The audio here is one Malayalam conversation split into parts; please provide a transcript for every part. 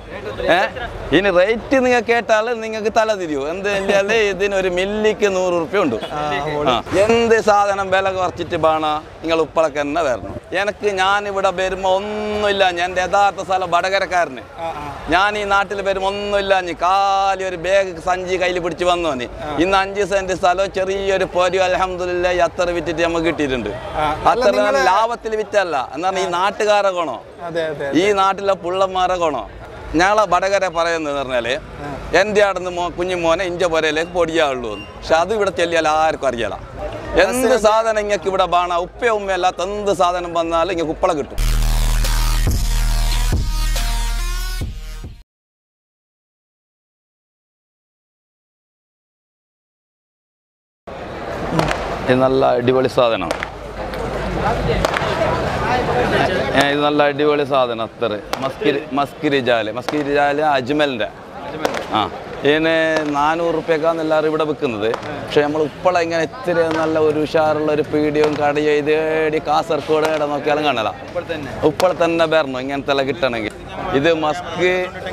ഏ ഇനി റേറ്റ് നിങ്ങൾ കേട്ടാൽ നിങ്ങൾക്ക് തല തിരിയൂ എന്ത് കഴിഞ്ഞാൽ ഇതിനൊരു മില്ലിക്ക് നൂറ് റുപ്യ ഉണ്ട് ആ. എന്ത് സാധനം വില കുറച്ചിട്ട് വേണ നിങ്ങൾ ഉപ്പളക്ക് തന്നെ വരണം എനിക്ക് ഞാനിവിടെ വരുമ്പോൾ ഒന്നുമില്ല ഞാൻ എൻ്റെ യഥാർത്ഥ സ്ഥലം വടകരക്കാരന് ഞാൻ ഈ നാട്ടിൽ വരുമ്പോൾ ഒന്നുമില്ല നീ കാലി ഒരു ബാഗ് സഞ്ചി കയ്യിൽ പിടിച്ച് വന്നു നീ ഇന്ന് അഞ്ച് സെന്റ് സ്ഥലം ചെറിയൊരു പൊരി അലഹമില്ല അത്ര വിറ്റിട്ട് നമുക്ക് കിട്ടിയിട്ടുണ്ട് അത്ര ലാഭത്തിൽ വിറ്റല്ല എന്നാണ് ഈ നാട്ടുകാരെ ഗുണം അതെ അതെ ഈ നാട്ടിലെ പുള്ളന്മാരെ ഗുണം ഞങ്ങളെ വടകര പറയുന്നത് പറഞ്ഞാല് എൻ്റെ ആടുന്ന് മോ കുഞ്ഞുമോനെ ഇഞ്ച പുരയിലേക്ക് പൊടിയാവുള്ളൂ എന്ന് പക്ഷെ അത് ഇവിടെ ചെല്ലിയാൽ ആർക്കും അറിയാല എന്ത് സാധനം ഇങ്ങക്ക് ഇവിടെ ബാണ ഉപ്പ ഉമ്മയല്ലാത്ത എന്ത് സാധനം വന്നാലും ഇങ്ങക്ക് ഉപ്പള കിട്ടും ഇത് നല്ല അടിപൊളി സാധനം ഏ, ഇത് നല്ല അടിപൊളി സാധനം അത്ര മസ്കിരി മസ്കിരി ജാല് മസ്കിരി ജാല് അജ്മലിൻ്റെ ആ ഇതിന് നാനൂറ് റുപ്യക്കാന്ന് എല്ലാവരും ഇവിടെ വിൽക്കുന്നത് പക്ഷെ നമ്മൾ ഉപ്പള ഇങ്ങനെ ഇത്തിരി നല്ല ഒരു ഉഷാറുള്ള ഒരു പീടിയും കടയോ ഇത് ഏടി കാസർഗോഡ് ഇവിടെ നോക്കിയാലും കാണല ഉപ്പള തന്നെ വരണം ഇങ്ങനത്തെ എല്ലാം കിട്ടണമെങ്കിൽ ഇത് മസ്ക്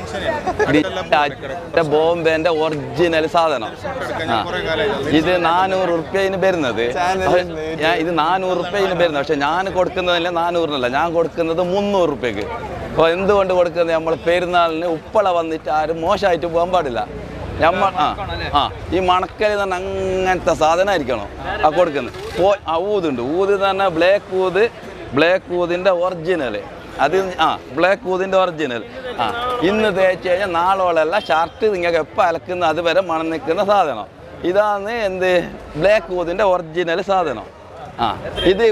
ബോംബെന്റെ ഒറിജിനൽ സാധനം ആ ഇത് നാനൂറ് റുപ്യന് വരുന്നത് ഞാൻ ഇത് നാനൂറ് റുപ്യന് വരുന്നത് പക്ഷെ ഞാൻ കൊടുക്കുന്നതല്ല നാനൂറിനല്ല ഞാൻ കൊടുക്കുന്നത് മുന്നൂറ് റുപ്യക്ക് അപ്പോൾ എന്തുകൊണ്ട് കൊടുക്കുന്നത് നമ്മൾ പെരുന്നാളിന് ഉപ്പള വന്നിട്ട് ആരും മോശമായിട്ട് പോകാൻ പാടില്ല നമ്മൾ ആ ആ ഈ മണക്കൽ തന്നെ അങ്ങനത്തെ സാധനമായിരിക്കണം ആ കൊടുക്കുന്നത് പോ ആ ഊതുണ്ട് ഊത് തന്നെ ബ്ലാക്ക് ഊത് ബ്ലാക്ക് ഊതിൻ്റെ ഒറിജിനൽ അത് ആ ബ്ലാക്ക് ഊതിൻ്റെ ഒറിജിനൽ ആ ഇന്ന് തേച്ച് കഴിഞ്ഞാൽ നാളോളല്ല ഷർട്ട് നിങ്ങൾക്ക് എപ്പോൾ അലക്കുന്ന അതുവരെ മണം നിൽക്കുന്ന സാധനം ഇതാണ് എന്ത് ബ്ലാക്ക് ഊതിൻ്റെ ഒറിജിനൽ സാധനം ആ ഇത്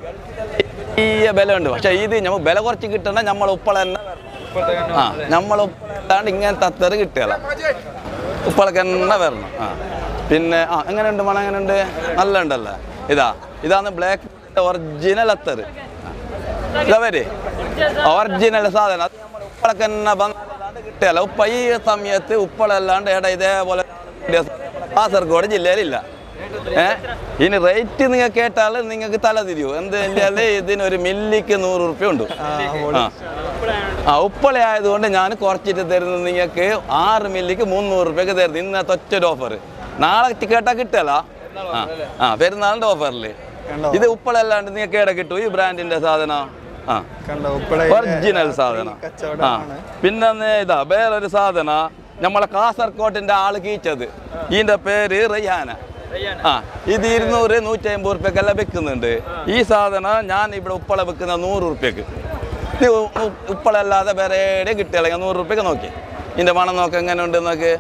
വലിയ വില ഉണ്ട് പക്ഷേ ഇത് നമ്മൾ വില കുറച്ച് കിട്ടണ നമ്മൾ ഉപ്പള തന്നെ ആ നമ്മൾ ഉപ്പളാണ്ട് ഇങ്ങനത്തെ അത്തറ് കിട്ടുകയില്ല ഉപ്പളക്ക് തന്നെ വരണം ആ പിന്നെ ആ എങ്ങനെയുണ്ട് മണം എങ്ങനെയുണ്ട് നല്ല ഉണ്ടല്ലേ ഇതാ ഇതാണ് ബ്ലാക്ക് ഒറിജിനൽ അത്തറ് ഇതാ വരെ ഒറിജിനൽ സാധനം അത് നമ്മൾ ഉപ്പളക്ക് തന്നെ വന്നല്ലാണ്ട് കിട്ടുകയില്ല ഉപ്പ ഈ സമയത്ത് ഉപ്പളല്ലാണ്ട് ഏടാ ഇതേപോലെ കാസർഗോഡ് ജില്ലയിലില്ല ഏ ഇനി റേറ്റ് നിങ്ങൾ കേട്ടാൽ നിങ്ങൾക്ക് തല തിരിയൂ എന്ത് കഴിഞ്ഞാൽ ഇതിനൊരു മില്ലിക്ക് നൂറ് റുപ്യ ഉണ്ട് ആ ആ ഉപ്പള ആയതുകൊണ്ട് ഞാൻ കുറച്ചിട്ട് തരുന്നത് നിങ്ങൾക്ക് ആറ് മില്ലിക്ക് മുന്നൂറ് റുപ്യക്ക് തരുന്നത് ഇന്നത്തെ ഒറ്റൊരു ഓഫർ നാളെ കേട്ടാൽ കിട്ടല ആ ആ പെരുന്നാളിൻ്റെ ഓഫറിൽ ഇത് ഉപ്പള അല്ലാണ്ട് നിങ്ങൾക്ക് എവിടെ കിട്ടും ഈ ബ്രാൻഡിന്റെ സാധനം ആ കണ്ടോ ഉപ്പള ഒറിജിനൽ സാധനം ആ കച്ചവടമാണ് പിന്നെ ഇതാ വേറൊരു സാധന നമ്മളെ കാസർകോട്ടിന്റെ ആള് കീച്ചത് ഇതിന്റെ പേര് റയ്യാന ആ ഇത് ഇരുന്നൂറ് നൂറ്റി അമ്പത് റുപ്യക്കെല്ലാം വെക്കുന്നുണ്ട് ഈ സാധനം ഞാൻ ഇവിടെ ഉപ്പള വെക്കുന്ന നൂറ് റുപ്യക്ക് ഇത് ഉ- ഉ- ഉപ്പള അല്ലാതെ വേറെ എവിടെയും കിട്ടില്ല നൂറ് റുപ്യക്ക് നോക്കി ഇതിന്റെ മണം നോക്ക് എങ്ങനെ ഉണ്ട് നോക്ക്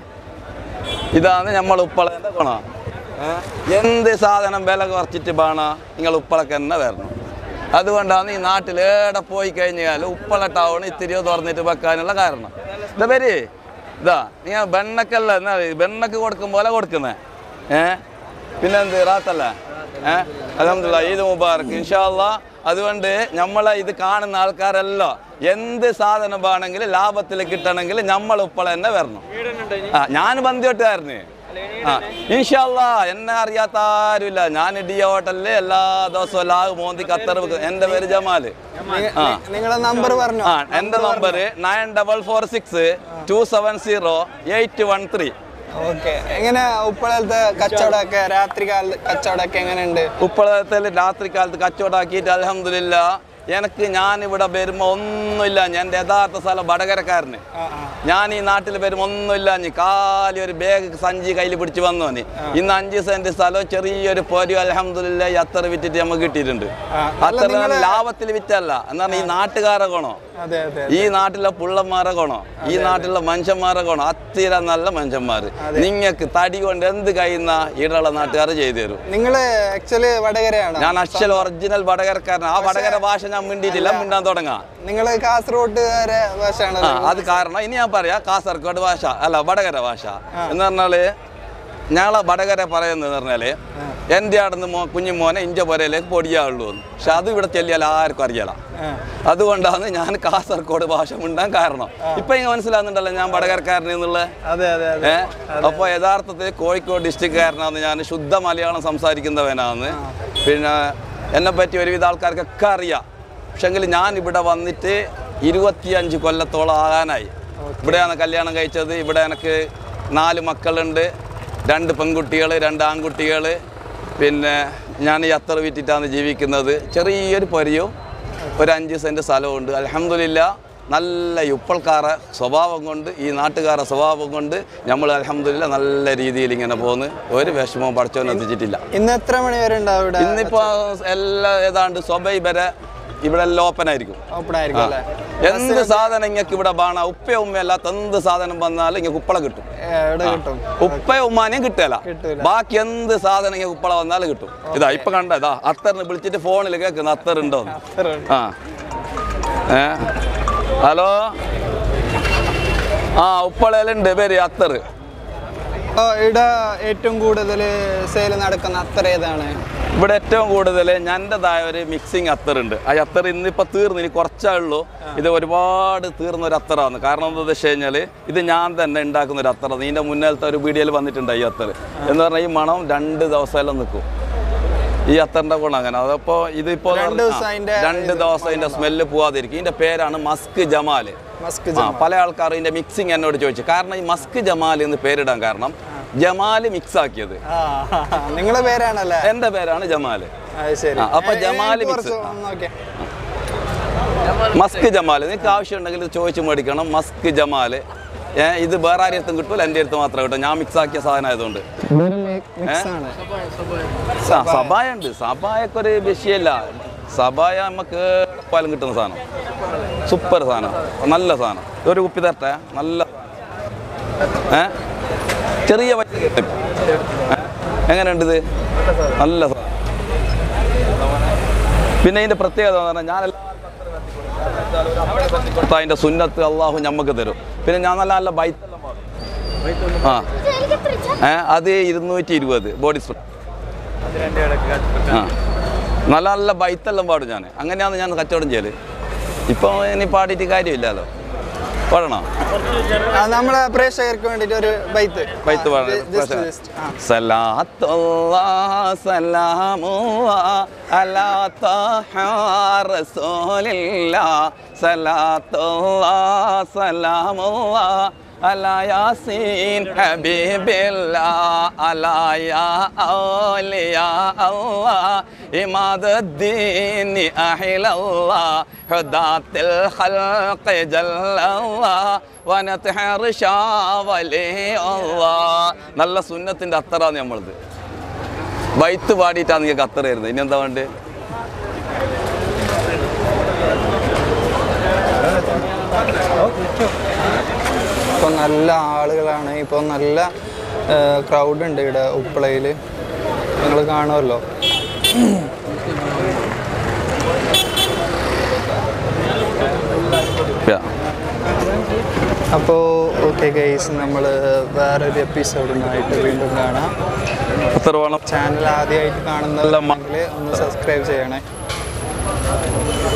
ഇതാണ് നമ്മൾ ഉപ്പളേൻ്റെ ഗുണം ഏ? എന്ത് സാധനം വില കുറച്ചിട്ട് വേണ നിങ്ങൾ ഉപ്പളക്ക് തന്നെ വരണം അതുകൊണ്ടാണ് ഈ നാട്ടിൽ ഏടെ പോയി കഴിഞ്ഞാൽ ഉപ്പള ടൗൺ ഇത്തിരിയോ തുറന്നിട്ട് വെക്കാനുള്ള കാരണം ഇതാ വരി ഇതാ നിങ്ങൾ വെണ്ണക്കല്ല എന്നാ വെണ്ണക്ക് കൊടുക്കും പോലെ കൊടുക്കുന്നേ ഏ പിന്നെ എന്ത് റാത്തല്ല ഏ അലഹമില്ല ഈദ് മുബാറക്ക് ഇൻഷാല്ല അതുകൊണ്ട് നമ്മളെ ഇത് കാണുന്ന ആൾക്കാരെല്ലാം എന്ത് സാധനം വേണമെങ്കിൽ ലാഭത്തിൽ കിട്ടണമെങ്കിൽ നമ്മൾ ഉപ്പള തന്നെ വരണം ആ ഞാൻ ബന്ധിയോട്ടുകാരന് ആ ഇൻഷാല്ല എന്നെ അറിയാത്ത ആരുമില്ല ഞാൻ ഡിയ ഹോട്ടലില് എല്ലാ ദിവസവും ലാഗ് മോന്തി ഖത്തർ വെക്കും. എൻ്റെ പേര് ജമാല് ആ നിങ്ങളെ നമ്പർ പറഞ്ഞു ആ എൻ്റെ number nine double four six two seven zero eight one three okay എങ്ങനെ ഉപ്പളത്തെ കച്ചവടമൊക്കെ രാത്രി കാല കച്ചവടമൊക്കെ എങ്ങനെയുണ്ട് ഉപ്പളത്തിൽ രാത്രി കാലത്ത് കച്ചവടാക്കിയിട്ട് അലഹമില്ല എനിക്ക് ഞാൻ ഇവിടെ വരുമ്പോൾ ഒന്നുമില്ല ഞാൻ എൻ്റെ യഥാർത്ഥ സ്ഥലം വടകരക്കാരന് ആ ആ ഞാൻ ഈ നാട്ടിൽ വരുമ്പോൾ ഒന്നുമില്ല നീ കാലി ഒരു ബാഗ് സഞ്ചി കയ്യിൽ പിടിച്ച് വന്നു നീ ഇന്ന് അഞ്ച് സെന്റ് സ്ഥലം ചെറിയൊരു പൊരി അലഹമില്ല അത്ര വിറ്റിട്ട് നമുക്ക് കിട്ടിയിട്ടുണ്ട് ആ, അത്ര ലാഭത്തിൽ വിറ്റല്ല എന്നാണ് ഈ നാട്ടുകാരെ ഗുണം അതെ അതെ ഈ നാട്ടിലെ പുള്ളന്മാരെ ഗുണം ഈ നാട്ടിലെ മനുഷ്യന്മാരെ ഗുണം അത്തിര നല്ല മനുഷ്യന്മാര് നിങ്ങൾക്ക് തടി കൊണ്ട് എന്ത് കഴിയുന്ന ഈടുള്ള നാട്ടുകാർ ചെയ്തു തരും നിങ്ങള് ആക്ച്വലി വടകരയാണ് ഞാൻ അക്ഷൽ ഒറിജിനൽ വടകരക്കാരൻ ആ വടകര ഭാഷ ഞാൻ മിണ്ടിയിട്ടില്ല മിണ്ടാൻ തുടങ്ങാം നിങ്ങള് കാസർഗോട്ടുകാരെ ഭാഷയാണ് ആ അത് കാരണം ഇനി ഞാൻ പറയാം കാസർഗോഡ് ഭാഷ അല്ല വടകര ഭാഷ എന്ന് പറഞ്ഞാല് ഞങ്ങളെ വടകര പറയുന്നത് പറഞ്ഞാല് എൻ്റെ ആടുന്ന് മോ കുഞ്ഞുമോനെ ഇഞ്ച പുരയിലേക്ക് പൊടിയാവുള്ളൂ എന്ന് പക്ഷെ അത് ഇവിടെ ചെല്ലിയാൽ ആർക്കും അറിയാല അതുകൊണ്ടാണ് ഞാൻ കാസർഗോഡ് ഭാഷ മിണ്ടാൻ കാരണം ഇപ്പൊ ഇങ്ങനെ മനസ്സിലാകുന്നുണ്ടല്ലോ ഞാൻ വടകരക്കാരൻ എന്നുള്ള അതെ അതെ അതെ ഏഹ് അപ്പോൾ യഥാർത്ഥത്തിൽ കോഴിക്കോട് ഡിസ്ട്രിക്റ്റുകാരനാണ് ഞാൻ ശുദ്ധ മലയാളം സംസാരിക്കുന്നവനാണ് പിന്നെ എന്നെ പറ്റി ഒരുവിധ ആൾക്കാർക്കൊക്കെ അറിയാം പക്ഷെങ്കിൽ ഞാൻ ഇവിടെ വന്നിട്ട് ഇരുപത്തിയഞ്ച് കൊല്ലത്തോളം ആകാനായി ഇവിടെയാണ് കല്യാണം കഴിച്ചത് ഇവിടെ എനിക്ക് നാല് മക്കളുണ്ട് രണ്ട് പെൺകുട്ടികൾ രണ്ട് ആൺകുട്ടികൾ പിന്നെ ഞാൻ ഈ അത്തർ വിറ്റിട്ടാണ് ജീവിക്കുന്നത് ചെറിയൊരു പൊരയും ഒരു അഞ്ച് സെൻറ്റ് സ്ഥലമുണ്ട് അലഹമില്ല നല്ല ഉപ്പൾക്കാരെ സ്വഭാവം കൊണ്ട് ഈ നാട്ടുകാരെ സ്വഭാവം കൊണ്ട് നമ്മൾ അലഹമില്ല നല്ല രീതിയിൽ ഇങ്ങനെ പോകുന്നു ഒരു വിഷമവും പഠിച്ചവനെ എത്തിച്ചിട്ടില്ല ഇന്ന് എത്ര മണി വരെ ഉണ്ടാവും ഇവിടെ ഇന്നിപ്പോ എല്ലാ ഏതാണ്ട് സ്വബൈ വരെ ഇവിടെ എല്ലാം ഓപ്പൺ ആയിരിക്കും ഓപ്പൺ ആയിരിക്കും അല്ലേ എന്ത് സാധനം ഇങ്ങക്ക് ഇവിടെ ബാണ ഉപ്പ ഉമ്മയല്ലാത്ത എന്ത് സാധനം വന്നാലും ഇങ്ങനെ ഉപ്പള കിട്ടും ഏ, എവിടെ കിട്ടും ഉപ്പ ഉമ്മാനെയും കിട്ടല കിട്ടൂല. ബാക്കി എന്ത് സാധനം ഇങ്ങനെ ഉപ്പള വന്നാലും കിട്ടും ഇതാ ഇപ്പൊ കണ്ട ഇതാ അത്തറിന് വിളിച്ചിട്ട് ഫോണിൽ കേൾക്കുന്ന അത്തർ ഉണ്ടോ അത്ര ഉണ്ട്. ആ ഏ ഹലോ ആ ഉപ്പളയിലുണ്ട് പേര് അത്തർ ഓ, ഇവിടെ ഏറ്റവും കൂടുതൽ സെയിൽ നടക്കുന്ന അത്ര ഏതാണ് ഇവിടെ ഏറ്റവും കൂടുതൽ ഞാൻ്റെതായ ഒരു മിക്സിങ് അത്തറുണ്ട് ആ അത്തർ ഇന്നിപ്പോൾ തീർന്നു ഇനി കുറച്ചേ ഉള്ളൂ ഇത് ഒരുപാട് തീർന്ന ഒരു അത്തറാണ് കാരണം എന്താണെന്ന് വെച്ച് കഴിഞ്ഞാൽ ഇത് ഞാൻ തന്നെ ഉണ്ടാക്കുന്ന ഒരു അത്തറാണ് ഇതിൻ്റെ മുന്നിലത്തെ ഒരു വീഡിയോയിൽ വന്നിട്ടുണ്ട് ഈ അത്തർ എന്ന് പറഞ്ഞാൽ ഈ മണം രണ്ട് ദിവസമെല്ലാം നിൽക്കും ഈ അത്തറിന്റെ ഗുണം അങ്ങനെ അതപ്പോൾ ഇതിപ്പോൾ രണ്ട് ദിവസം അതിന്റെ രണ്ട് ദിവസം അതിന്റെ സ്മെല്ല് പോവാതിരിക്കും ഇതിന്റെ പേരാണ് മസ്ക് ജമാല് മസ്ക് ആ പല ആൾക്കാരും ഇതിന്റെ മിക്സിങ് എന്നോട് ചോദിച്ചു കാരണം ഈ മസ്ക് ജമാൽ എന്ന് പേരിടാൻ കാരണം ജമാല് മിക്സ് ആക്കിയത് ആ നിങ്ങളെ പേരാണല്ലേ എൻ്റെ പേരാണ് ജമാല് അത് ശരി ആ, അപ്പൊ ഏ, ജമാല് എനിക്ക് mix. കുറച്ച് ഒന്ന് നോക്കിയേ. മസ്ക് ജമാൽ നിങ്ങൾക്ക് ആവശ്യമുണ്ടെങ്കിൽ ഇത് ചോദിച്ചു മേടിക്കണം മസ്ക് ജമാൽ ഏ ഇത് വേറെ ആര്യത്തും കിട്ടൂല എൻ്റെ അടുത്ത് മാത്രമേ കിട്ടും ഞാൻ മിക്സ് ആക്കിയ സാധനം ആയതുകൊണ്ട് ഇതൊരു mi- mix ആണ് സ- സബായ ഉണ്ട് സബായൊക്കെ ഒരു വിഷയമല്ല സബായ നമുക്ക് പാലും കിട്ടുന്ന സാധനം സൂപ്പർ സാധനം നല്ല സാധനം ഒരു കുപ്പി തരട്ടെ നല്ല ഏ ചെറിയ വ- ഏ? എങ്ങനെയുണ്ട് ഇത് നല്ല സാധനം പിന്നെ ഇതിന്റെ പ്രത്യേകത എന്ന് പറഞ്ഞാൽ ഞാൻ എല്ലാ അതിന്റെ സുന്നത്ത് അള്ളാഹു ഞമ്മക്ക് തരും പിന്നെ ഞാൻ നല്ല നല്ല ബൈത്തെല്ലാം പാടും. ആ ഏ അത് ഇരുന്നൂറ്റി ഇരുപത് ബോഡി സ്പ്രേ ആ നല്ല നല്ല ബൈത്തെല്ലാം പാടും ഞാൻ അങ്ങനെയാണ് ഞാൻ കച്ചവടം ചെയ്യല് ഇപ്പോൾ ഇനി പാടിയിട്ട് കാര്യമില്ലല്ലോ പാടണോ ആ, നമ്മളെ പ്രേക്ഷകർക്ക് വേണ്ടിട്ട് ഒരു ബൈത്ത് ബൈത്ത് ആ, പാടണം ജ- just, just. ആ. സലാത്തുല്ലാഹ് സലാമുല്ലാഹ് അലാ ത്വഹ റസൂലില്ലാഹ് സലാത്തുല്ലാഹ് സലാമുല്ലാഹ് അലാ യാസീൻ ഹബീബില്ലാഹ് അലാ യാ ഔലിയാ അല്ലാഹ് ഇമാദുദ്ദീൻ അഹിലല്ലാഹ് ഹുദാത്തിൽ ഖൽഖ് ജല്ലല്ലാഹ് വനത്ഹർ ഷാവലി അല്ലാഹ് നല്ല സുന്നത്തിന്റെ അത്തറാണ് നമ്മളത് വൈത്ത് പാടിയിട്ടാണ് നിങ്ങൾക്ക് അത്തറ വരുന്നത് ഇനി എന്താ വേണ്ടത് ഇപ്പൊ നല്ല ആളുകളാണ് ഇപ്പൊ നല്ല ക്രൗഡ് ഉണ്ട് ഇവിടെ ഉപ്പളയില് നിങ്ങൾ കാണുമല്ലോ അപ്പോൾ ഓക്കെ ഗൈസ് നമ്മൾ വേറൊരു എപ്പിസോഡുമായിട്ട് വീണ്ടും കാണാം അത്തറ വേണം ചാനൽ ആദ്യമായിട്ട് കാണുന്നവരുണ്ടെങ്കിൽ ഒന്ന് സബ്സ്ക്രൈബ് ചെയ്യണേ